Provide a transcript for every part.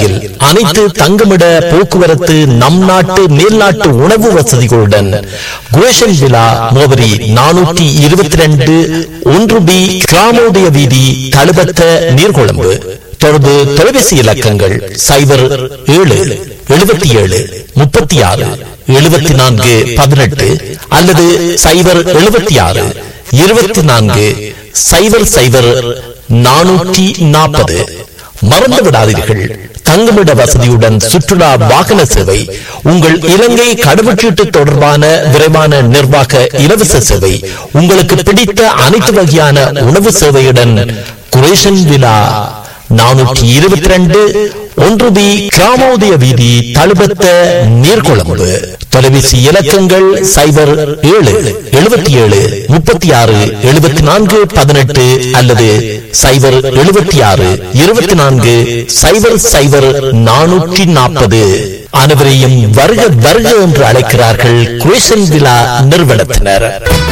அருகில் அனைத்து தங்குமிட போக்குவரத்து நம் நாட்டு மேல்நாட்டு உணவு வசதிகளுடன் குரேஷன் விழா முகவரி நானூற்றி இருபத்தி ரெண்டு ஒன்று பி கிராமோதய வீதி தழுபத்த நீர்கொழும்பு தொடர்பு தொலைபேசி இலக்கங்கள் சைபர் ஏழு எழுபத்தி ஏழு முப்பத்தி ஆறு எழுபத்தி நான்கு பதினெட்டு அல்லது சைபர் எழுபத்தி ஆறு இருபத்தி நான்கு சைபர் சைபர் நானூற்றி நாற்பது மறந்து விடாதீர்கள் தங்குமிட வசதியுடன் சுற்றுலா வாகன சேவை உங்கள் இலங்கை கடவுச்சீட்டு தொடர்பான விரைவான நிர்வாக இலவச சேவை உங்களுக்கு பிடித்த அனைத்து வகையான உணவு சேவையுடன் குரேஷன் விழா நானூற்றி இருபத்தி ரெண்டு ஒன்று பி கிராமோதய வீதி தழுபத்த நீர்கொழும்பு தொலைபேசி இலக்கங்கள் சைபர் ஏழு எழுபத்தி ஏழு முப்பத்தி ஆறு எழுபத்தி நான்கு பதினெட்டு அல்லது சைபர் எழுபத்தி ஆறு இருபத்தி நான்கு சைபர் சைபர் நானூற்றி நாற்பது அனைவரையும் வருக வருக என்று அழைக்கிறார்கள் குரேஷன் விழா நிறுவனத்தினர்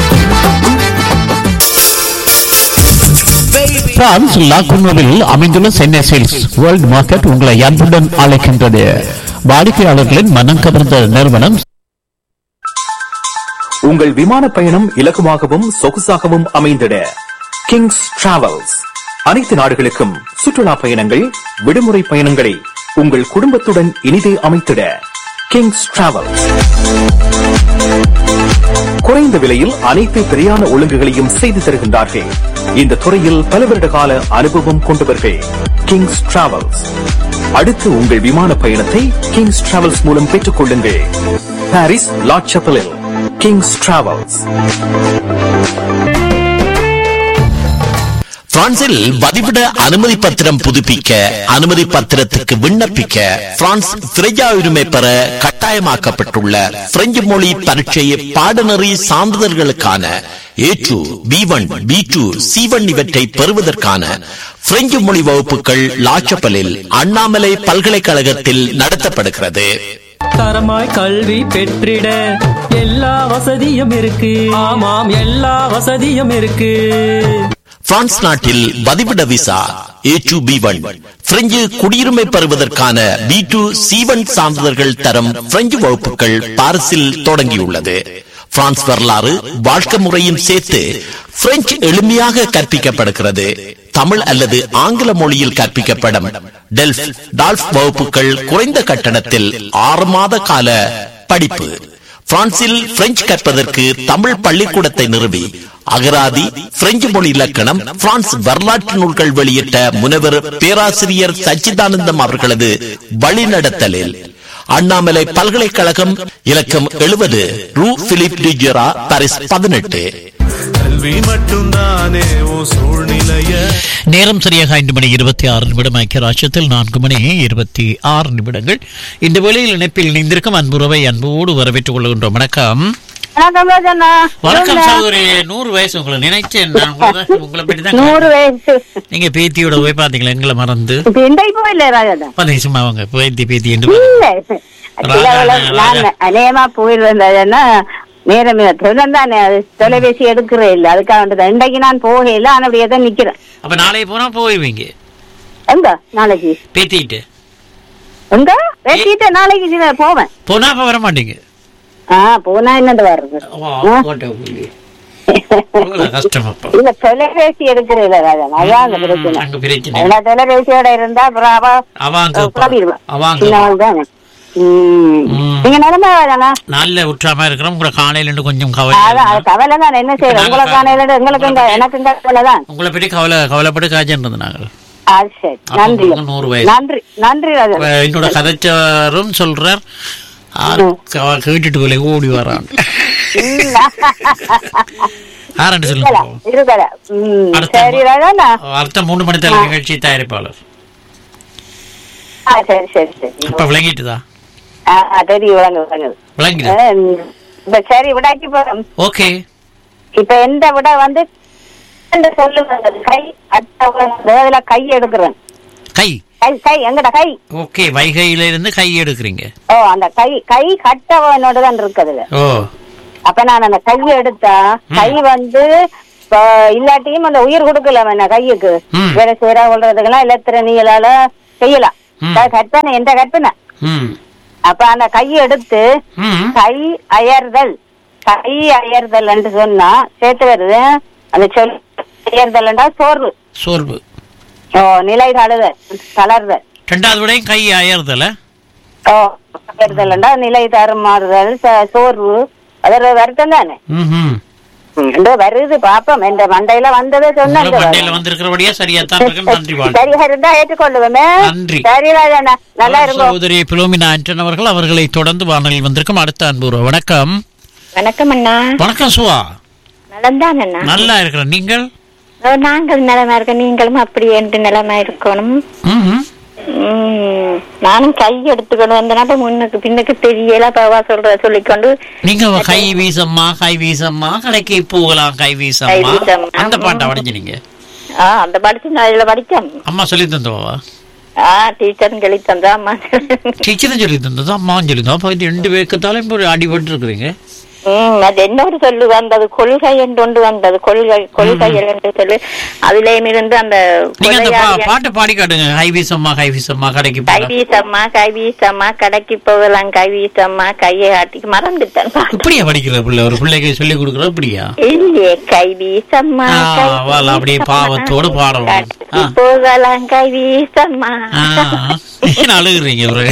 பிரான்ஸ் லாகுனோவில் அமைந்துள்ள சென்னை சேல்ஸ் வேர்ல்ட் மார்க்கெட் உங்களை அன்புடன் அழைக்கின்றது வாடிக்கையாளர்களின் மனம் கவர்ந்த நிறுவனம் உங்கள் விமான பயணம் இலகுவாகவும் சொகுசாகவும் அமைந்திட கிங்ஸ் டிராவல்ஸ் அனைத்து நாடுகளுக்கும் சுற்றுலா பயணங்கள் விடுமுறை பயணங்களை உங்கள் குடும்பத்துடன் இனிதே அமைத்திட கிங்ஸ் டிராவல்ஸ் குறைந்த விலையில் அனைத்து பிரியாண ஒழுங்குகளையும் செய்து தருகின்றார்கள் இந்த துறையில் பல வருட கால அனுபவம் கொண்டவர்கள் கிங்ஸ் டிராவல்ஸ் அடுத்து உங்கள் விமான பயணத்தை கிங்ஸ் டிராவல்ஸ் மூலம் பெற்றுக் கொள்ளுங்கள் பாரிஸ் லாட் சப்பலில் கிங்ஸ் டிராவல்ஸ் பிரான்சில் வதிவிட அனுமதி பத்திரம் புதுப்பிக்க அனுமதி பத்திரத்துக்கு விண்ணப்பிக்க பிரான்ஸ் திரையா உரிமை பெற கட்டாயமாக்கப்பட்டுள்ள பிரெஞ்சு மொழி பரீட்சை பாடநெறி சான்றிதழ்களுக்கான A two B one B two C one இவற்றை பெறுவதற்கான பிரெஞ்சு மொழி வகுப்புகள் லாச்சப்பலில் அண்ணாமலை பல்கலைக்கழகத்தில் நடத்தப்படுகிறது தரமாய் கல்வி பெற்றிட எல்லா வசதியும் இருக்கு ஆமாம் எல்லா வசதியும் இருக்கு பிரான்ஸ் நாட்டில் வதிவிட visa A two B one French குடியுரிமை பெறுவதற்கான பி டூ சி ஒன் சான்றிதழ்கள் தரம் பிரெஞ்சு வகுப்புகள் பாரிஸில் தொடங்கியுள்ளது பிரான்ஸ் வரலாறு வாழ்க்கை முறையும் சேர்த்து பிரெஞ்சு எளிமையாக கற்பிக்கப்படுகிறது தமிழ் அல்லது ஆங்கில மொழியில் கற்பிக்கப்படும் டெல்ஃப் டால்ஃப் வகுப்புகள் குறைந்த கட்டணத்தில் ஆறு மாத கால படிப்பு பிரான்சில் பிரெஞ்சு கற்பதற்கு தமிழ் பள்ளிக்கூடத்தை நிறுவி அகராதி பிரெஞ்சு மொழி இலக்கணம் பிரான்ஸ் வரலாற்று நூல்கள் வெளியிட்ட முனைவர் பேராசிரியர் சச்சிதானந்தம் அவர்களது வழிநடத்தலில் அண்ணாமலை பல்கலைக்கழகம் இலக்கம் எழுபது ரூ பிலிப் டிஜெரா பாரிஸ் பதினெட்டு கல்வி மட்டும்தானே உன் சூழ்நிலைய நேரம் சரியாக ஐந்து மணி இருபத்தி ஆறு நிமிடம் ஐக்கிய ராஷ்டிரத்தில் நான்கு மணி இருபத்தி ஆறு நிமிடங்கள் இந்த வேளையில் இணைப்பில் இணைந்திருக்கும் அன்புறவை அன்போடு வரவேற்றுக் கொள்கின்றோம் வணக்கம் வணக்கம் ராஜண்ணா வணக்கம் சொல்லுங்க. சகோதரி நூறு வயசு உங்களை நினைச்சேன் நான் உங்களை உங்களை பற்றி தான் நூறு வயசு நீங்க பேத்தியோட போய் பாத்தீங்களா எங்களை மறந்து இப்ப இந்த இப்போ இல்ல ராஜண்ணா பாத்தீங்க சும்மா அவங்க பேத்தி பேத்தி என்று இல்ல சில ராஜா, வேளை நான் ராஜா. அநேகமா போயிடுவேன் ராஜண்ணா நேரம் தானே தொலைபேசி எடுக்கிறேன் இல்ல அதுக்காக வேண்டியது இன்றைக்கு நான் போகல ஆனா அப்படியே தான் நிக்கிறேன் அப்ப நாளைக்கு போனா போய்வீங்க எங்க நாளைக்கு பேத்திட்டு எங்க பேசிட்டு நாளைக்கு சில போவேன் போனா அப்ப வர மாட்டீங்க ஆ போனா என்னது வர்றது வா, ஆ? போட்டு உங்களுக்கு. அவ்வளவு கஷ்டம் அப்ப இல்ல தொலைபேசி எடுக்கிறேன் இல்ல ராஜன் அதான் அந்த பிரச்சனை அங்க பிரச்சனை எல்லா தொலைபேசியோட இருந்தா அப்புறம் அவ அவாங்க குழம்பிடுவா. அவாங்க சின்னவள் தானே. ம். ம். நீங்க நிலைமை ராஜண்ணா நல்ல உற்றாம இருக்கிறோம் உங்களை காலையில இருந்து கொஞ்சம் அதான் அது கவலை கவலை தான் என்ன செய்யறது நாங்க உங்களுக்கு காணையில எங்களுக்கு எனக்கு கவலை தான் உங்களை பற்றி கவலை கவலைப்பட்டு காய்ச்சல் நாங்கள் அது சரி அப்ப நன்றி உங்களுக்கு நூறு வயசு. நன்றி நன்றி ராஜன் இப்ப என்னோட கதைச்சாரும் சொல்றார் ஆறு க- கேட்டுட்டு போல ஓடி வரான் ஆரண்டு சொல்லுங்க பாப்போம். இருக்கல ம், அடுத்த சரி ராஜண்ணா அடுத்த மூணு மணி தலை நிகழ்ச்சி தயாரிப்பாளர் ஆ, சரி சரி சரி இப்ப விளங்கிட்டுதா ஆ, ஆ, தெரியும் விளங்கு விளங்குது விளங்கிடு ஆ, இப்ப சரி விடாக்கி போறோம் ஓகே இப்ப எந்த விட வந்து இந்த சொல்லுங்க கை அட்டை அதுல கை எடுக்கிறேன் கை கை கை எங்கட கை ஓகே வைகையில இருந்து கை எடுக்கிறீங்க ஓ அந்த கை கை கட்டவனோட தான் இருக்குதுல ஓ அப்ப நான் அந்த கையை எடுத்தா கை வந்து இப்ப இல்லாட்டியும் அந்த உயிர் கொடுக்கல என்ன கையுக்கு ம். வேற சேரா கொள்றதுக்கெல்லாம் இலத்திரனியலால செய்யலாம் ம். க- கற்பனை எந்த கற்பனை ம் அப்ப அந்த கையை எடுத்து ம் கை அயர்தல் கை அயர்தல் என்று சொன்னா சேர்த்து வருது அந்த சொல் அயர்தல் என்றா சோர்வு சோர்வு ஓ நிலை தழுதல் தளர்தல் ரெண்டாவது விடையும் கை அயர்தல ஓ அயர்தல் என்றா நிலை தருமாறுதல் ச- சோர்வு அது வருத்தம் தானே ம் இந்த வருது பாப்போம் என்ற மண்டையில வந்ததை சொன்னேன் மண்டையில வந்திருக்கிறபடியா சரியா தான் இருக்கு நன்றி வாழ்த்து சரியா இருந்தா ஏற்றுக்கொள்ளுவேமே நன்றி. சரி ராஜண்ணா நல்லா இருக்கும் சகோதரி பிலோமினா ஆண்டன் அவர்கள் அவர்களை தொடர்ந்து வானலில் வந்திருக்கும் அடுத்த அன்பு வணக்கம் வணக்கம் அண்ணா வணக்கம் சுவா நலம்தான் அண்ணா நல்லா இருக்கிறேன் நீங்கள் ஓ, நாங்கள் நலமா இருக்க நீங்களும் அப்படி என்று நலமா இருக்கணும் ம்ஹும். உம், நானும் கை எடுத்துக்கொண்டு வந்தேன்னா அப்ப முன்னுக்கு பின்னுக்கு தெரியல பாவா சொல்ற சொல்லிக்கொண்டு நீங்க கை வீசம்மா கை வீசம்மா கடைக்கு போகலாம் கை கை வீசம்மா வீசம்மா. அந்த பாட்டை வடிஞ்சு நீங்க ஆ அந்த படிச்சு நான் இதுல படிச்சேன் அம்மா சொல்லி தந்தவா ஆ டீச்சரும் சொல்லி தந்தா அம்மா டீச்சரும் சொல்லி தந்தது அம்மா சொல்லி தந்தா அப்ப இது ரெண்டு பேருக்குத்தாலும் இப்போ அடிபட்டு இருக்கிறீங்க உம் அது இன்னொரு சொல்லு வந்தது கொள்கை என்று ஒன்று வந்தது கொள்கை கொள்கைகள் என்று சொல்லு அதுலயும் இருந்து அந்த நீங்க அந்த பா- கொலையாளிய- பாட்டை பாடி காட்டுங்க கை வீசம்மா கை வீசம்மா கடைக்கு கை போகலாம் வீசம்மா கை வீசம்மா கடைக்கு போகலாம் கை வீசம்மா கையை ஆட்டி மறந்துட்டேன் இப்படியா படிக்கிற பிள்ளை ஒரு பிள்ளைக்கு சொல்லி கொடுக்குற இப்படியா இல்லையே கை வீசம்மா ஆ, கை வால, அப்படியே வீசம்மா, பாவத்தோட பாடணும். கடைக்கு ஆ. போகலாம் கை வீசம்மா ஆ, ஏன் அழுகுறீங்க இவரு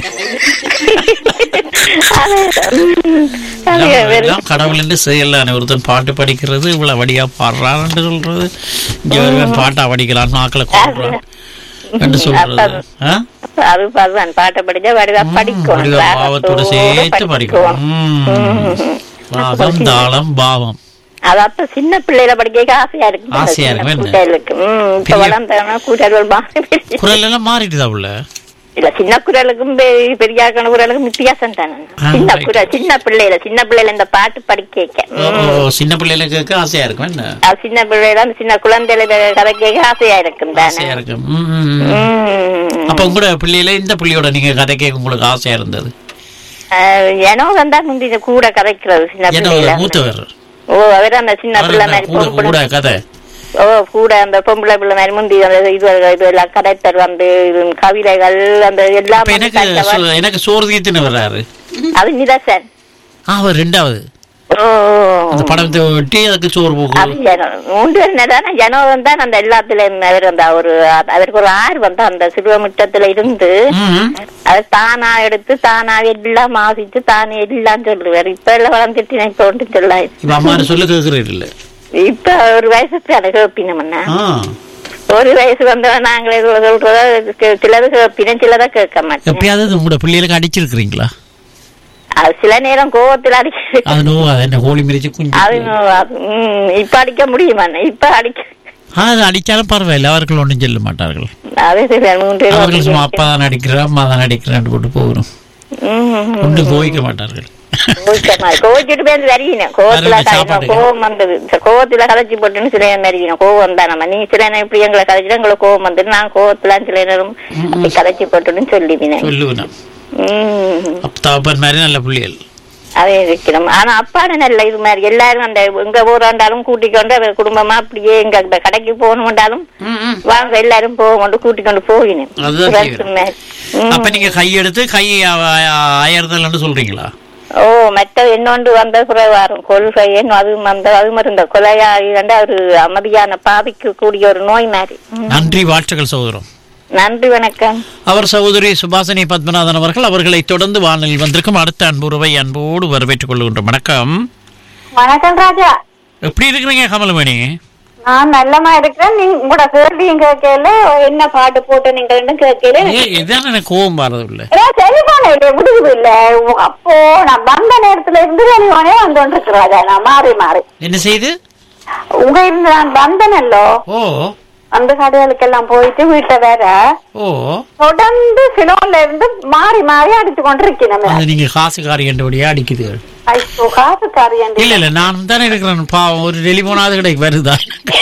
அது, உம், அது வெறும் எல்லாம் கடவுள் என்று செய்யலாம் ஒருத்தன் பாட்டு படிக்கிறது இவ்வளவு வடியா பாடுறான்னு சொல்றது இங்க ஒருவன் பாட்டா படிக்கிறான் நாக்களை கூப்பிடுறான் என்று சொல்றது ஆ? அது அதுதான் பாட்டை படிச்சா வடிவா படிக்கும் வடிவா பாவத்தோட சேர்த்து படிக்கணும் ம். ராகம் தாளம் பாவம் அது அப்ப சின்ன பிள்ளையில படிக்க ஆசையா இருக்கு ஆசையா இருக்கும், என்ன? கூட்டலுக்கு உம் இப்ப பெரிய- வளர்ந்தவனா கூட்டல் மாறி குரல் எல்லாம் மாறிட்டுதா உள்ள இல்ல சின்ன குரலுக்கும் பெ- பெரியாக்கான குரலுக்கும் வித்தியாசம் தானே ஆ, சின்ன right. குரல் சின்ன பிள்ளையில சின்ன பிள்ளையில இந்த பாட்டு படிக்க வைக்க. ஓ, ம். ஓ, சின்ன பிள்ளைல கேட்க ஆசையா இருக்கும் என்ன அது சின்ன பிள்ளையில அந்த சின்ன குழந்தையில இத கதை கேட்க ஆசையா இருக்கும் தானே ஆசையா இருக்கும் ம், ம், ம். உம். அப்ப உங்களோட பிள்ளையில இந்த பிள்ளையோட நீங்க கதை கேட்க உங்களுக்கு ஆசையா இருந்தது அஹ், எனோ வந்தா முந்தி கூட கதைக்கிறது சின்ன என்ன பிள்ளையில மூத்தவர் ஓ அவர் அந்த சின்ன அவர் பிள்ளை என்ன மாதிரி கூட பொம்பளை- கூட கதை ஓ கூட அந்த பொம்பளை பிள்ளை மாதிரி முந்தி அந்த இது இது எல்லாம் கதைத்தர் வந்து இது கவிதைகள் அந்த எல்லாம் அப்ப வந்து எனக்கு தந்தவர். சோ- எனக்கு சோறு தீத்துன்னு வர்றாரு அது நிதர்சன் ஆ, அவர் ரெண்டாவது ஓ அந்த படத்தை ஒட்டி அதுக்கு சோறு அது போகும் ஜனோ மூன்று என்னதான ஜனோவன் தான் அந்த எல்லாத்துலயும் அவர் அந்த ஒரு அவருக்கு ஒரு ஆர்வம் தான் அந்த சிறுவமிட்டத்துல இருந்து ம். அது தானா எடுத்து தானா எல்லாம் மாசிச்சு தானே எல்லாம் சொல்லுவார் இப்ப எல்லாம் வளர்ந்துட்டு இப்ப ஒன்று சொல்ல இப்ப அம்மா சொல்லு கேக்குறீர் இல்ல இப்ப ஒரு வயசுக்கு அதை கேப்பினோம்னா ஆ. ஒரு வயசு வந்தவன் நாங்களே இவ்வளவு சொல்றதா கே- சிலது கேட்பினோம் சிலதை கேட்க மாட்டேன் எப்பயாவது உங்களோட பிள்ளைகளுக்கு அடிச்சிருக்கிறீங்களா அது சில நேரம் கோவத்துல அடிக்க அது நோ அது என்ன கோழி மிரிச்சு குஞ்சு அது அது, ம், இப்ப அடிக்க முடியுமா இப்ப அடிக்க அது அடிச்சாலும் பரவாயில்ல அவர்கள் ஒன்றும் சொல்ல மாட்டார்கள் அது சரி, மூன்று அவர்கள் சும்மா அப்பா தான் அடிக்கிறா அம்மா தான் அடிக்கிறான்னு போட்டு போகணும் ம், ஒன்று கோவிக்க மாட்டார்கள் கோவிச்சமா- கோவிச்சுட்டு போய் வரீணும் கோவத்துல வரணும், கதை- சாப்பாட்டுக்கு. கோவம் வந்தது ச- கோவத்துல கதைச்சு போட்டுன்னு சில நேரம் அறிவினோம் கோவம் தான் நம்ம நீ சில நேரம் இப்படி எங்களை கதைச்சுட்டு எங்களுக்கு கோவம் வந்துட்டு நான் கோவத்துல சில நேரம் அப்படி கதைச்சு போட்டுன்னு சொல்லிவினேன் சொல்லுவேன் உம் தகப்பன் மாதிரி நல்ல பிள்ளைகள் அதே இருக்கிறோம் ஆனா அப்பாட நல்ல இது மாதிரி எல்லாரும் அந்த எங்க ஊராண்டாலும் கூட்டிக்கொண்டு அவர் குடும்பமா அப்படியே எங்க அந்த கடைக்கு போகணும்டாலும் வாங்க எல்லாரும் போகொண்டு கூட்டிக்கொண்டு போகினேன் அதுதான் friends செய்வேன். மாதிரி. உம். அப்ப நீங்க கையெடுத்து கை அயர்தல்னு சொல்றீங்களா ஓ மற்ற இன்னொன்று வந்த பிறகு வரும் கொள்கை என்ன அது வந்த அது மாதிரி இந்த கொலையாளி வந்து ஒரு அமைதியான பாதிக்கு கூடிய ஒரு நோய் மாதிரி ம். நன்றி வாழ்த்துக்கள் சகோதரம் நன்றி வணக்கம் அவர் சகோதரி சுபாசினி பத்மநாதன் அவர்கள் அவர்களை தொடர்ந்து வானலில் வந்திருக்கும் அடுத்த அன்புறவை அன்போடு வரவேற்றுக் கொள்கின்றோம் வணக்கம் வணக்கம் ராஜா எப்படி இருக்கிறீங்க கமலமணி நான் நல்லமா இருக்கிறேன் நீங்க உங்களோட கேள்வியும் கேட்கல என்ன பாட்டு போட்டு நீங்க ரெண்டும் கேட்கல ஏ இதான் எனக்கு கோபம் வரது இல்ல செலிபான இல்ல முடியுது இல்ல அப்போ நான் வந்த நேரத்துல இருந்து வெளிவானே வந்து கொண்டிருக்கு ராஜா நான் மாறி மாறி என்ன செய்து உங்க இருந்து நான் வந்தனல்லோ ஓ அந்த கடைகளுக்கெல்லாம் போயிட்டு வீட்டை வேற ஓ தொடர்ந்து சிலோன்ல இருந்து மாறி மாறி அடிச்சு கொண்டிருக்கேன் அது நீங்க காசுக்காரி என்றபடியா அடிக்குது ஐயோ காசுக்காரி இல்ல இல்ல நான் தானே இருக்கிறேன் பாவம் ஒரு டெலிபோனாவது கிடைக்கு வருதா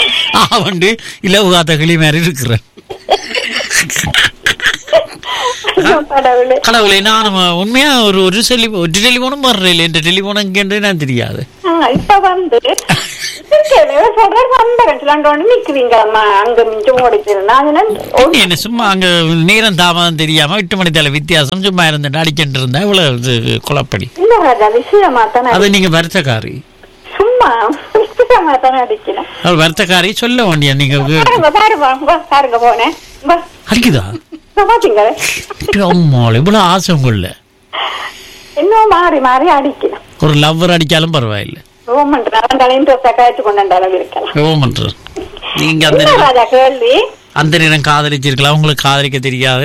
ஆவண்டு இலவு காத்த கிளி மாதிரி இருக்கிறேன் ஐயோ, கடவுளே கடவுளே நான் உண்மையா ஒரு ஒரு செல்லி ஒரு டெலிஃபோனும் வர்றேன் இந்த டெலிஃபோன் எங்கேன்னு நான் தெரியாது ஆ, இப்ப வந்து சொல்ற வந்துடுறேன் ரெண்டு நிக்கிறீங்க அம்மா அங்க மிஞ்சு ஓடிச்சிருந்தா என்ன, என்ன சும்மா அங்க நேரம் தாமதம் தெரியாம எட்டு மணி தலை வித்தியாசம் சும்மா இருந்துட்டு அடிக்கிட்டு இருந்தா இவ்வளவு இது குழப்படி இல்ல ராஜா விஷயமா தானே அது நீங்க வருத்தக்காரி சும்மா விஷயமா தானே அடிக்கிறேன் அவர் வருத்தக்காரி சொல்ல வேண்டிய நீங்க பாருங்க பாருங்க வா, பாருங்க போனேன் வா, அடிக்குதா இப்ப பாத்தீங்க அம்மா இவ்வளவு ஆசை உங்கள்ல இன்னும் மாறி மாறி அடிக்கிறேன் ஒரு லவ்வர் அடிச்சாலும் பரவாயில்லை ரோமன் அவன் இன்ட்ரெஸ்டா கழிச்சு கொண்டு அளவு இருக்கலாம் ரோமன்ற நீங்க அந்த என்ன நேரம் ராஜா கேள்வி அந்த நேரம் காதலிச்சிருக்கலாம் உங்களுக்கு காதலிக்க தெரியாது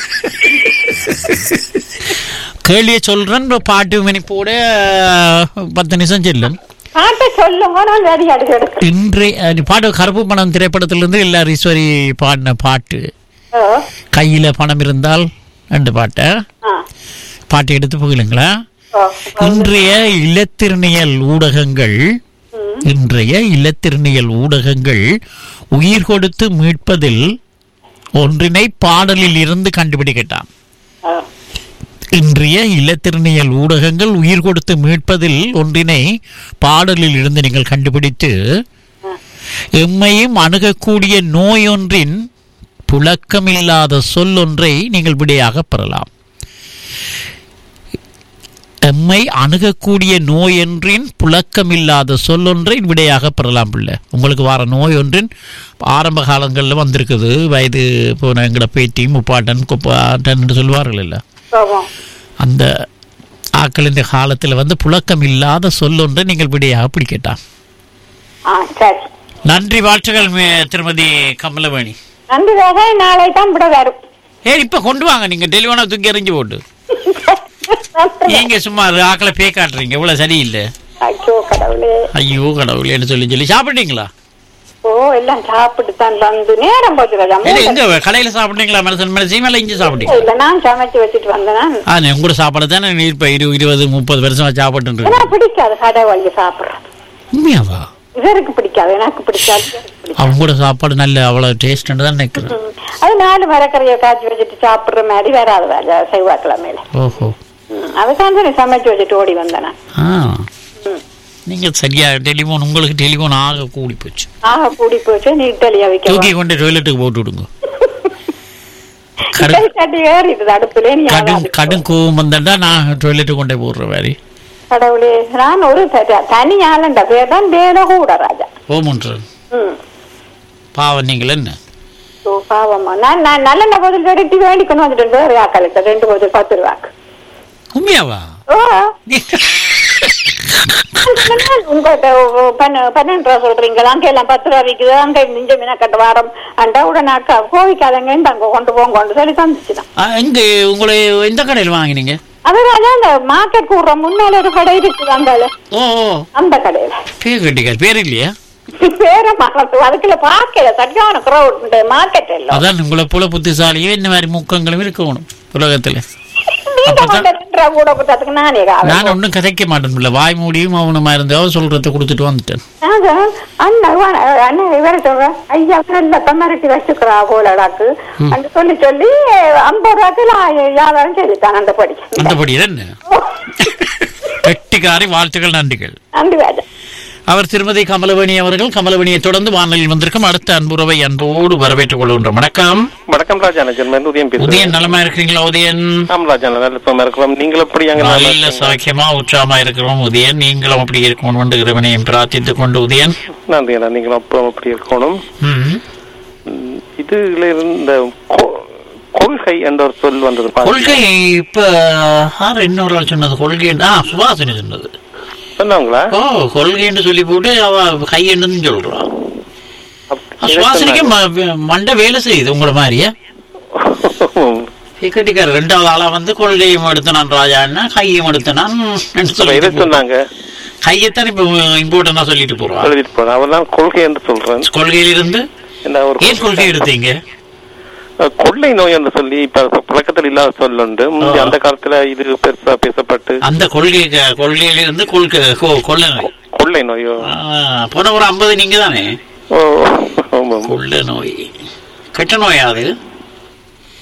கேள்வியை சொல்றேன் இப்ப பாட்டு மணி போட பத்து நிமிஷம் செல்லும் பாட்டை சொல்லுங்க நான் வேடி அடுக்க எடுக்கிறேன் இன்றைய நீ பாட்டு கருப்பு பணம் திரைப்படத்திலிருந்து எல்லாரும் ஈஸ்வரி பாடின பாட்டு ஓ, கையில பணம் இருந்தால் ரெண்டு பாட்டை ஆ, பாட்டு எடுத்து போகலுங்களா ஓ, இன்றைய இலத்திரனியல் ஊடகங்கள் இன்றைய இலத்திரனியல் ஊடகங்கள் உயிர் கொடுத்து மீட்பதில் ஒன்றினை பாடலில் இருந்து கண்டுபிடிக்கட்டான் ஓ. இன்றைய இலத்திரனியல் ஊடகங்கள் உயிர் கொடுத்து மீட்பதில் ஒன்றினை பாடலில் இருந்து நீங்கள் கண்டுபிடித்து எம்மையும் அணுகக்கூடிய நோயொன்றின் புழக்கமில்லாத சொல்லொன்றை நீங்கள் விடையாக பெறலாம் எம்மை அணுகக்கூடிய நோயொன்றின் புழக்கமில்லாத சொல்லொன்றை விடையாக பெறலாம் பிள்ளை உங்களுக்கு வர நோய் ஒன்றின் ஆரம்ப காலங்களில் வந்திருக்குது வயது போன எங்கட பேட்டி முப்பாட்டன் குப்பாட்டன் என்று சொல்வார்கள் இல்லை போவோம். அந்த ஆக்கள் இந்த காலத்தில் வந்து புழக்கம் இல்லாத சொல்லொன்றை நீங்கள் விடையாக பிடிக்கட்டாம் ஆ, சரி நன்றி வாழ்த்துக்கள் மே- திருமதி கமலவேணி நன்றி ராஜா நாளை தான் விட வரும் ஏ இப்ப கொண்டு வாங்க நீங்க டெலிஃபோனை தூக்கி எறிஞ்சு போட்டு நீங்க சும்மா அது ஆக்களை பே காட்டுறீங்க இவ்வளவு சரியில்லை ஐயோ கடவுளே ஐயோ கடவுளேன்னு சொல்லி சொல்லி சாப்பிட்டீங்களா ஓ எல்லாம் சாப்பிட்டு தான் வந்து நேரம் போச்சு ராஜா இல்ல எங்க கடையில சாப்பிட்டீங்களா மனசன் மனசையும் மேல இங்க சாப்பிட்டீங்க இல்ல நான் சமைச்சு வச்சுட்டு வந்தேன் ஆ உங்களோட சாப்பாடு தானே நீ இப்ப இரு இருபது முப்பது வருஷமா சாப்பிட்டு இருக்கு எனக்கு பிடிக்காது கடை வழி சாப்பிடுறது உண்மையாவா இவருக்கு பிடிக்காது எனக்கு பிடிக்காது இவருக்கு பிடிக்காது. அவங்களோட சாப்பாடு நல்ல அவ்வளவு டேஸ்ட் தான் நினைக்கிறேன் ம். அது நாலு மரக்கறியை காய்ச்சி வச்சுட்டு சாப்பிடுற மாதிரி வராது ராஜா செவ்வாய்க்கிழமையில ஓஹோ ம். அதுதான் சரி சமைச்சு வச்சுட்டு ஓடி வந்தேன் நான். ஆ நீங்க சரியா டெலிஃபோன் உங்களுக்கு டெலிஃபோன் ஆக கூடி போச்சு ஆக கூடி போச்சு நீ இட்டலியா தூக்கி வைக்க கொண்டு டொய்லெட்டுக்கு போட்டு விடுங்க கடும் இட்டலி சட்டி ஏறிடுது அடுப்புல நீ கடும் ஆகாது. கடும் கோவம் வந்தா நான் டொய்லெட்டுக்கு கொண்டே போடுற மாதிரி கடவுளே நான் ஒரு த- தனி ஆளுண்ட பேர் தான் வேலை கூட ராஜா ஓமன்ற ம் பாவம் நீங்கள் என்ன ஓ பாவம்மா நான் நான் நல்ல பதில் கட்டி வேண்டி கொண்டு வந்துட்டேன் வேறு ஆக்களுக்கு ரெண்டு பதில் பத்து ரூபாக்கு உண்மையாவா ஓ உங்கள்கிட்ட பன்னெண்டு ரூபா சொல்றீங்களா அங்க எல்லாம் பத்து ரூபா விற்குது அங்க மிஞ்ச மீனக்கட்டு வாரம் அண்டா உடனே அக்கா கோவிக்காதங்க அங்க கொண்டு போங்க கொண்டு சொல்லி தந்துச்சுதான் ஆ, எங்க உங்களை எந்த கடையில் வாங்கினீங்க அதனால அந்த மார்க்கெட் கூடுற முன்னால ஒரு கடை இருக்குது அங்கால ஓ ஓ அந்த கடையில பேர் கட்டிக்கார் பேர் இல்லையா பேர மறந்து அதுக்குள்ள பார்க்கல சரியான கிரௌட் மார்க்கெட் எல்லாம் அதான் உங்களை போல புத்திசாலியும் இந்த மாதிரி முக்கங்களும் இருக்கணும் உலகத்துல நீங்க அப்பதான்- கொண்டு ரெண்டு ரூபா கூட கொடுத்ததுக்கு நானே காவல் நான் ஒன்றும் கதைக்க மாட்டேன் இல்ல வாய் மூடியும் மௌனமா இருந்தா சொல்றத கொடுத்துட்டு வந்துட்டேன் அதான் அண்ணன் வா- அண்ணன் இவர சொல்றேன் ஐயா நல்ல மிரட்டி வச்சுக்கிறா போலடாக்கு அந்த சொல்லி சொல்லி ஐம்பது ரூபாய்க்கு நான் வியாபாரம் சொல்லித்தான் அந்த படி அந்தபடி என்ன கெட்டிக்காரி வாழ்த்துக்கள் நன்றிகள் நன்றி ராஜா அவர் திருமதி கமலவணி அவர்கள் கமலவணியை தொடர்ந்து வானொலியில் வந்திருக்கும் அடுத்த அன்புறவை அன்போடு வரவேற்றுக் கொள்கின்றோம் வணக்கம் வணக்கம் ராஜா நான் ஜெர்மன் உதயம் பேசுறேன் உதயன் நலமா இருக்கிறீங்களா உதயன் ஆம் ராஜா நான் நல்ல சுகமா இருக்கிறோம் நீங்கள் எப்படி அங்க நல்லா நல்ல இருக்கீங்களா? சௌக்கியமா உற்சாகமா இருக்கிறோம் உதயன் நீங்களும் அப்படி இருக்கணும் என்று இறைவனையும் பிரார்த்தித்துக் கொண்டு உதயன் நன்றி அண்ணா நீங்களும் அப்புறம் அப்படி இருக்கணும் ம். ம், இதுல இருந்த கொ- கொள்கை என்ற ஒரு சொல் வந்தது பாருங்க. கொள்கை இப்ப யார் இன்னொரு ஆள் சொன்னது கொள்கை ஆ சுபாசினி சொன்னது சொன்னாங்களா ஓ கொள்கைன்னு சொல்லி போட்டு அவ கையெண்டுன்னு சொல்றான் அப்ப- சுவாசனிக்கு ம- மண்டை வேலை செய்யுது உங்கள மாதிரியா கட்டிக்கார ரெண்டாவது ஆளா வந்து கொள்கையும் எடுத்தனான் ராஜான்னா கையும் எடுத்தனான் அப்ப இதை சொன்னாங்க கையத்தான் இப்ப இம்போர்ட்டனா சொல்லிட்டு போறான் எழுதிட்டு போறேன் அவர் தான் கொள்கை என்று சொல்றேன் கொள்கையிலிருந்து என்ன ஒரு ஏன் கொள்கை எடுத்தீங்க அஹ், கொள்ளை நோய் என்று சொல்லி இப்ப புழக்கத்தில் இல்லாத சொல் உண்டு முந்தி ஆ. அந்த காலத்துல இது பெருசா பேசப்பட்டு அந்த கொள்கை கொள்கையிலிருந்து கொள்கை கொ- கொள்ளை நோய் கொள்ளை நோயோ ஆ, போன ஒரு ஐம்பது நீங்க தானே ஓ ஆமாம். கொள்ளை நோய் கெட்ட நோயா அது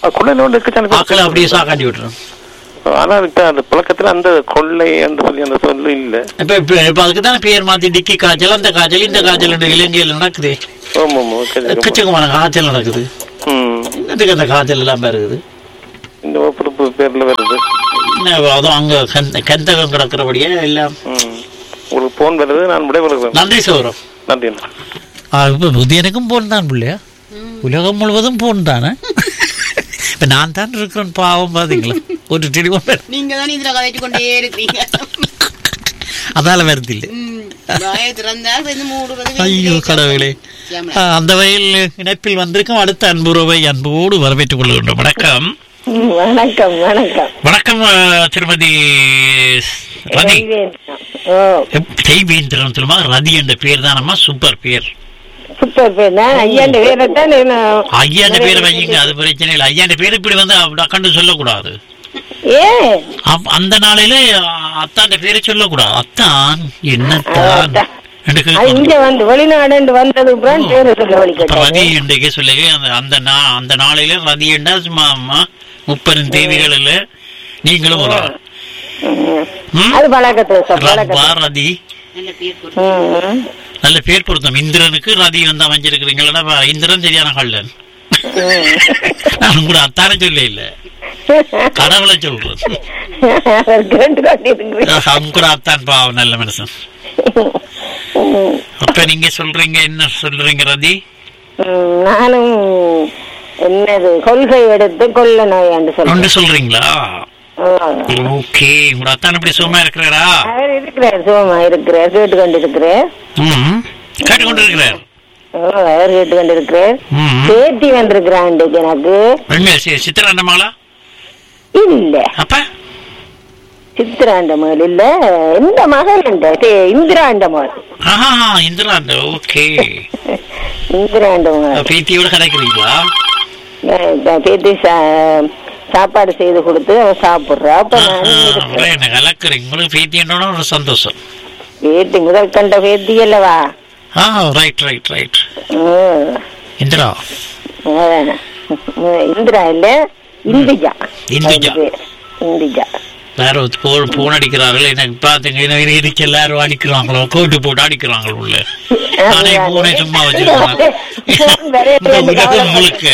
கொள்ளையில ஒன்று இருக்கு ஆக்களை அப்படியே சாக்காண்டி விட்டுரும் ஆனா இப்ப அந்த புழக்கத்துல அந்த கொள்ளை என்று சொல்லி அந்த சொல்லு இல்ல இப்ப இப்ப இப்ப அதுக்கு தான் பேர் மாத்தி டிக்கி காய்ச்சல் அந்த காய்ச்சல் இந்த காய்ச்சல் என்று இலங்கையில் நடக்குது ஆமா ஆமா okay, okay. எக்கச்சக்கமான காய்ச்சல் நடக்குது ம். என்னத்துக்கு அந்த காய்ச்சல் எல்லாம் இருக்குது இந்த புது புது பேர்ல வருது என்ன அதுவும் அங்க கந்த கந்தகம் கிடக்கிறபடியே எல்லாம் ம். உங்களுக்கு போன் வருது நான் விடைபெறுகிறேன் நன்றி சௌரம் நன்றி அண்ணா. இப்போ புதியனுக்கும் போன் தான் பிள்ளையா உலகம் முழுவதும் போன் தானே இப்ப நான் தான் இருக்கிறேன் பாவம் பாத்தீங்களா ஒரு டெலிஃபோன் நீங்க தான் இதுல கதைச்சு கொண்டே இருக்கிறீங்க அதால வருது இல்லை ம், வாயை திறந்தா இது மூடுறது ஐயோ கடவுளே ஆ, அந்த வகையில் இணைப்பில் வந்திருக்கும் அடுத்த அன்புறவை அன்போடு வரவேற்றுக் கொள்கின்றோம் வணக்கம் வணக்கம் வணக்கம் வணக்கம் ஆ, திருமதி ரதி ஓ தெய்வேந்திரன் சொல்லுமா ரதி என்ற பேர் தானம்மா சூப்பர் பேர் சூப்பர் பேர் தான் ஐயாண்ட பேரைத்தான் நான் ஐயாண்ட பேரை வைங்க அது பிரச்சனை இல்லை ஐயாண்ட பேர் இப்படி வந்து அக்கண்டு சொல்லக்கூடாது ஏ அப்- அந்த நாளையில அத்தாண்ட பேரை சொல்லக்கூடாது அத்தான் என்னத்தான் என்று அது கேட்கணும். இங்க வந்து வெளிநாடு வந்தது அப்புறம் பேரு சொல்ல வழி அப்ப ரதி கேட்டாரு என்றைக்கு சொல்லுங்க அந்த அந்த நா- அந்த நாளையில ரதி என்றா சும்மா அம்மா முப்பெரும் தேவிகளில் நீங்களும் ஒரு ஆள். ம்? அது பழக்கத்தை சொல் ரப்பா பழக்கத்தை ரதி நல்ல பேர் கொடுத்து ம், நல்ல பேர் பொருத்தம் இந்திரனுக்கு ரதி வந்து அமைஞ்சிருக்கிறீங்களா இந்திரன் சரியான கள்ளன் நான் கூட அத்தான சொல்ல இல்ல கடவுளை சொல்றேன் அவர் கேட்டு கொண்டிருக்கிறேன் அவங்க கூட அத்தான் பாவம் நல்ல மனுஷன் அப்ப நீங்க சொல்றீங்க என்ன சொல்றீங்க ரதி ம், நானும் என்னது கொள்கை எடுத்து கொள்ள நோயாண்டு ஒன்று சொல்றேன் சொல்றீங்களா ஆ. ஓகே உங்க அத்தான் இப்படி சும்மா இருக்கிறாரா அவர் இருக்கிறார் சுகமா இருக்கிறார் கேட்டு கொண்டிருக்கிறார் ம் கேட்டுக்கொண்டு இருக்கிறார் ஓ, அவர் கேட்டு கொண்டிருக்கிறார் ம் பேட்டி வந்திருக்கிறான் இன்றைக்கு எனக்கு எங்க சி- சித்திராண்டமாளா இல்ல அப்ப சித்திராண்ட மகள் இல்ல இந்த மகள் இந்த தே- இந்திராண்ட மகள் ஆஹா இந்திராண்ட ஓகே இந்திராண்ட மகள் பேத்தியோட கதைக்கிறீங்களா அஹ் பேத்தி சா- சாப்பாடு செய்து கொடுத்து அவ சாப்பிடுறா அப்ப நானும் இருக்கிறேன். என்ன கலக்குறீங்க உங்களுக்கு பேத்தியோட ஒரு சந்தோஷம் பேத்தி முதல் கண்ட பேத்தி அல்லவா ஆ ரைட் ரைட் ரைட் ம். இந்திரா அதான். உம், இந்திரா இல்ல இந்திஜா இந்திஜா. அது பேரு. இந்திஜா வேற ஒரு போன் போன் அடிக்கிறார்கள் எனக்கு பாத்துங்க என்ன இதுக்கு எல்லாரும் அடிக்கிறாங்களோ கோட்டு போட்டு அடிக்கிறாங்களோ உள்ள நானே போனை சும்மா வச்சிருக்கேன் போன் வேற இந்த ரெண்டு உலகம் கவலை. முழுக்க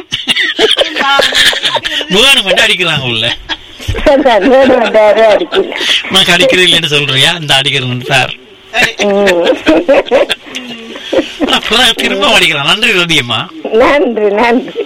வேணும் மட்டும் அடிக்கிறாங்க உள்ள அதான், வேணும் வேண்டாரு அடிக்கல. உனக்கு அடிக்கிறது இல்லைன்னு சொல்றியா இந்த அடிக்கிறது சார் உம். அப்புறம் திரும்ப அடிக்கிறான் நன்றி ரதியம்மா நன்றி நன்றி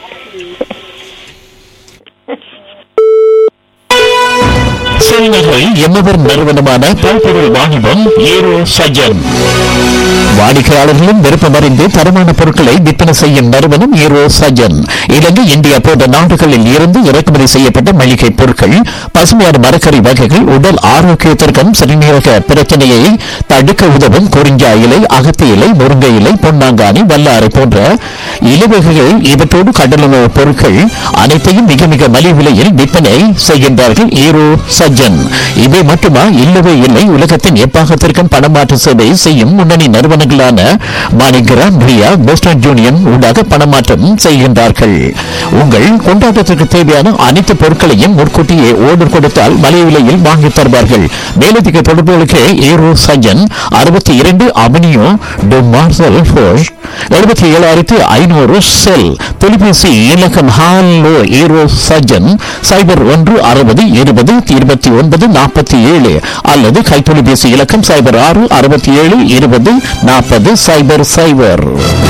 செல்வர்கள் எம்மவர் நிறுவனமான பல்பொருள் வாணிபம் ஏரோ சஜன் வாடிக்கையாளர்களும் விருப்பமறிந்து தரமான பொருட்களை விற்பனை செய்யும் நிறுவனம் ஏரோ சஜன் இலங்கை இந்தியா போன்ற நாடுகளில் இருந்து இறக்குமதி செய்யப்பட்ட மளிகை பொருட்கள் பசுமையான மரக்கறி வகைகள் உடல் ஆரோக்கியத்திற்கும் சிறுநீரக பிரச்சனையை தடுக்க உதவும் குறிஞ்சா இலை அகத்தி இலை முருங்கை இலை பொன்னாங்கானி வல்லாரை போன்ற இலவகைகள் இவற்றோடு கடலுணவு பொருட்கள் அனைத்தையும் மிக மிக மலிவு விலையில் விற்பனை செய்கின்றார்கள் ஈரோ சஜ்ஜன் இவை மட்டுமா இல்லவே இல்லை உலகத்தின் எப்பாகத்திற்கும் பணமாற்று சேவை செய்யும் முன்னணி நிறுவனங்களான மாணிகிராம் ரியா போஸ்டன் யூனியன் ஊடாக பணமாற்றம் செய்கின்றார்கள் உங்கள் கொண்டாட்டத்திற்கு தேவையான அனைத்து பொருட்களையும் முன்கூட்டியே ஓர்டர் கொடுத்தால் மலிவு விலையில் வாங்கித் தருவார்கள் மேலதிக தொடர்புகளுக்கு ஈரோ சஜ்ஜன் அறுபத்தி இரண்டு அவனியோ டு மார்சல் ஃபோஷ் எழுபத்தி ஏழாயிரத்தி ஐநூறு செல் தொலைபேசி இலக்கம் ஹாலோ ஈரோ சஜன் சைபர் ஒன்று அறுபது இருபது இருபத்தி ஒன்பது நாற்பத்தி ஏழு அல்லது கைத்தொலைபேசி இலக்கம் சைபர் ஆறு அறுபத்தி ஏழு இருபது நாற்பது சைபர் சைபர்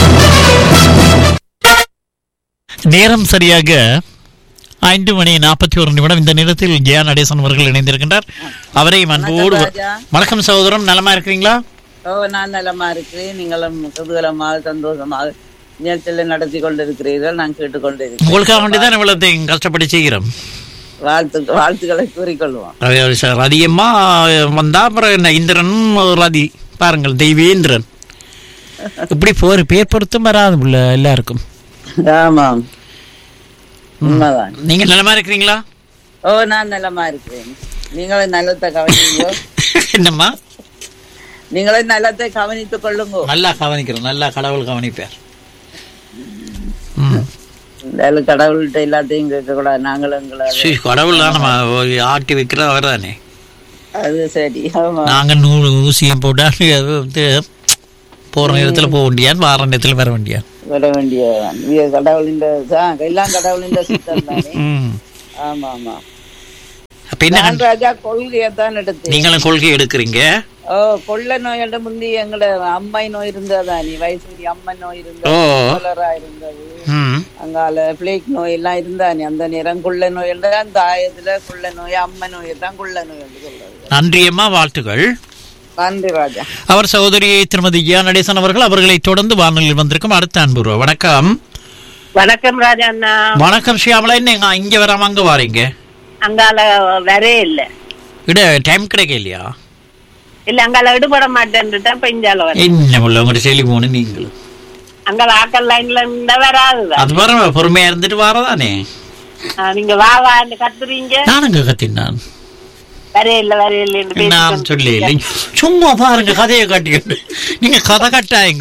நேரம் சரியாக ஐந்து மணி நாற்பத்தி ஒரு நிமிடம் இந்த நேரத்தில் ஜெயா நடேசன் அவர்கள் இணைந்திருக்கின்றார் அவரை அன்போடு வணக்கம் ராஜா. வணக்கம் சகோதரம் நலமா இருக்கிறீங்களா ஓ நான் நலமா இருக்கிறேன் நீங்களும் குதூகலமாக சந்தோஷமாக நிகழ்ச்சியில் நடத்தி கொண்டிருக்கிறீர்கள் நான் கேட்டுக்கொண்டிருக்கிறேன் உங்களுக்காக வேண்டிதான் இவ்வளவு கஷ்டப்பட்டு செய்கிறோம் வாழ்த்து வாழ்த்துக்களை கூறிக்கொள்வோம் அது சார் ரதியம்மா வந்தா அப்புறம் என்ன இந்திரனும் ரதி பாருங்கள் தெய்வேந்திரன் இப்படி போர் பேர் பொருத்தம் வராது உள்ள எல்லாருக்கும் ஆமாம் உண்மைதான் நீங்க நலமா இருக்கிறீங்களா ஓ நான் நலமா இருக்கிறேன் நீங்களும் நலத்தை கவனிங்க என்னம்மா நீங்களும் நலத்தை கவனித்துக் கொள்ளுங்க நல்லா கவனிக்கிறோம் நல்லா கடவுள் கவனிப்பார் ம். இந்த கடவுள்கிட்ட எல்லாத்தையும் கேட்க கூடாது நாங்களும் எங்களை சீ, கடவுள் தான் நம்ம ஆட்டி வைக்கிற அவர் தானே அது சரி ஆமா நாங்க நூறு ஊசியம் போட்டா அது வந்து போற நேரத்துல போக வேண்டியான் வார நேரத்துல வர வேண்டியான் வர வேண்டிய கடவுளின் தான் எல்லாம் கடவுளின் சித்தம் தானே ம். ஆமா ஆமா அப்ப என்ன நான் ராஜா கொள்கையை தான் எடுத்தேன் நீங்களும் கொள்கை எடுக்கிறீங்க ஓ கொள்ளை நோயோட முந்தி எங்கட அம்மை நோய் இருந்ததா நீ வயசு அம்மை நோய் இருந்தது ஓ. கொலரா இருந்தது ம். அங்கால பிளேக் நோய் எல்லாம் இருந்தானே அந்த நேரம் கொள்ளை நோய் அந்த ஆயத்துல கொள்ளை நோய் அம்மை நோய் தான் கொள்ளை நோய் என்று சொல்றது நன்றியம்மா வாழ்த்துகள் நன்றி ராஜா அவர் சகோதரி திருமதி ஐயா நடேசன் அவர்கள் அவர்களை தொடர்ந்து வானொலியில் வந்திருக்கும் அடுத்த அன்புருவா வணக்கம் வணக்கம் ராஜா அண்ணா வணக்கம் ஷியாமலா என்ன இங்க- இங்க வராம அங்க வாரீங்க அங்கால வரே இல்ல இட டைம் கிடைக்க இல்லையா இல்ல அங்கால விடுபட மாட்டேன்னுட்டா இப்ப இஞ்சால வர என்ன உள்ள உங்கள்ட்ட டெலிபோனு நீங்களும் அங்கால ஆக்கல் லைன்ல இருந்தா வராதுதான் அது பாருங்க பொறுமையா இருந்துட்டு வாரதானே ஆ, நீங்க வா வான்னு கத்துறீங்க நானுங்க கத்தினான் வரே இல்ல வரே இல்லன்னு நான் சொல்லி இல்லை சும்மா பாருங்க கதையை காட்டிக்கிட்டு நீங்க கதை கட்டாயங்க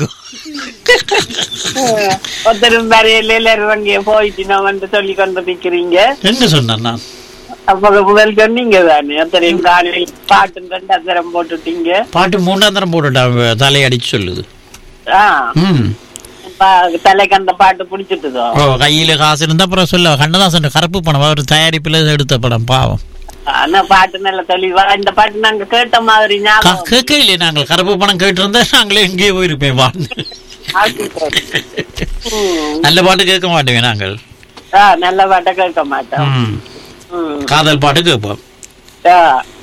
ஒருத்தரும் வரே இல்ல எல்லாரும் அங்கே போயிட்டு நான் வந்து சொல்லி கொண்டு நிக்கிறீங்க என்ன சொன்னேன் நான் அப்ப முதல் சொன்னீங்க தானே அத்தரையும் காலையில் பாட்டு ரெண்டு அத்தரம் போட்டுட்டீங்க பாட்டு மூணாம் தரம் போட்டுட்டா தலையடிச்சு சொல்லுது ஆ ம் பா- தலைக்கு அந்த பாட்டு பிடிச்சிட்டுதோ ஓ கையில காசு இருந்தா அப்புறம் சொல்ல கண்ணதாசன் கருப்பு படம் அவர் தயாரிப்புல எடுத்த படம் பாவம் ஆனா பாட்டு நல்ல தெளிவா இந்த பாட்டு நாங்க கேட்ட மாதிரி ஞாபகம் கேட்க இல்லையே நாங்கள் கருப்பு படம் கேட்டிருந்தா நாங்களே எங்கேயோ போயிருப்பேன் வாழ்ந்து நல்ல பாட்டு கேட்க மாட்டோமே நாங்கள் ஆ, நல்ல பாட்டை கேட்க மாட்டோம் ம். ம். காதல் பாட்டு கேட்போம் ஆ.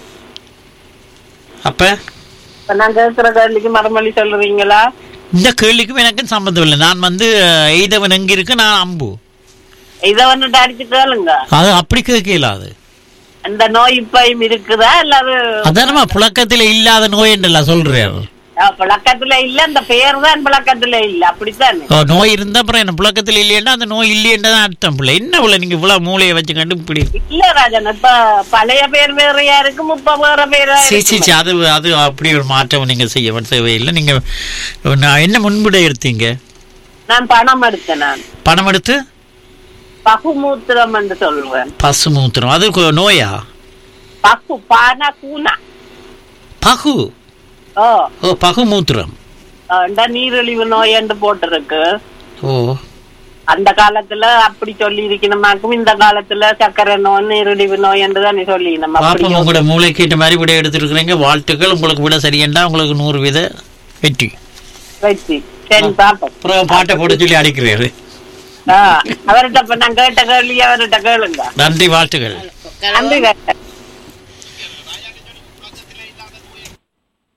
அப்ப இப்ப நான் கேட்கிற கேள்விக்கு மறுமொழி சொல்றீங்களா இந்த கேள்விக்கும் எனக்கு சம்பந்தம் இல்லை நான் வந்து எய்தவன் எங்க இருக்கு நான் அம்பு இத வந்துட்டு அடிச்சு கேளுங்க அது அப்படி கேட்கல அது அந்த நோய் இப்பயும் இருக்குதா இல்லாத அதானமா புழக்கத்துல இல்லாத நோய் என்றெல்லாம் சொல்றாரு பழக்கத்துல இல்ல அந்த பேர் தான் பழக்கத்துல இல்ல அப்படித்தானே ஓ, நோய் இருந்தா அப்புறம் என்ன புழக்கத்துல இல்லையா அந்த நோய் இல்லையன்றதான் அர்த்தம் பிள்ளை என்ன பிள்ளை நீங்க இவ்வளவு மூளையை வச்சு கண்டு இப்படி இல்ல ராஜன் இப்ப பழைய பேர் வேறையா இருக்கு இப்ப வேற பேரா சீ சீ இருக்கு சீ, அது அது அப்படி ஒரு மாற்றம் நீங்க செய்ய தேவையில்லை நீங்க நான் என்ன முன்பிட எடுத்தீங்க நான் பணம் எடுத்தேன் நான் பணம் எடுத்து பகுமூத்திரம் என்று சொல்லுவேன் பசு மூத்திரம் அது கொ- நோயா பகு பானா கூனா பகு ஓ ஓ பகு மூத்திரம் இந்த நீரிழிவு நோய் என்று போட்டிருக்கு ஓ அந்த காலத்துல அப்படி சொல்லி இருக்கணுமாக்கும் இந்த காலத்துல சக்கரை நோய் நீரிழிவு நோய் என்று தான் சொல்லி நம்ம அப்படி பாப்போம் உங்களோட மூளைக்கு ஏற்ற மாதிரி விட எடுத்துருக்கிறீங்க வாழ்த்துக்கள் உங்களுக்கு விட சரியண்டா உங்களுக்கு நூறு வீத வெற்றி வச்சு சரி பாப்போம் அப்புறம் பாட்டை போட சொல்லி அடிக்கிறாரு ஆ, அவர்கிட்ட இப்ப நான் கேட்ட கேள்வி அவர்கிட்ட கேளுங்க நன்றி வாழ்த்துக்கள் நன்றி டாக்டர்.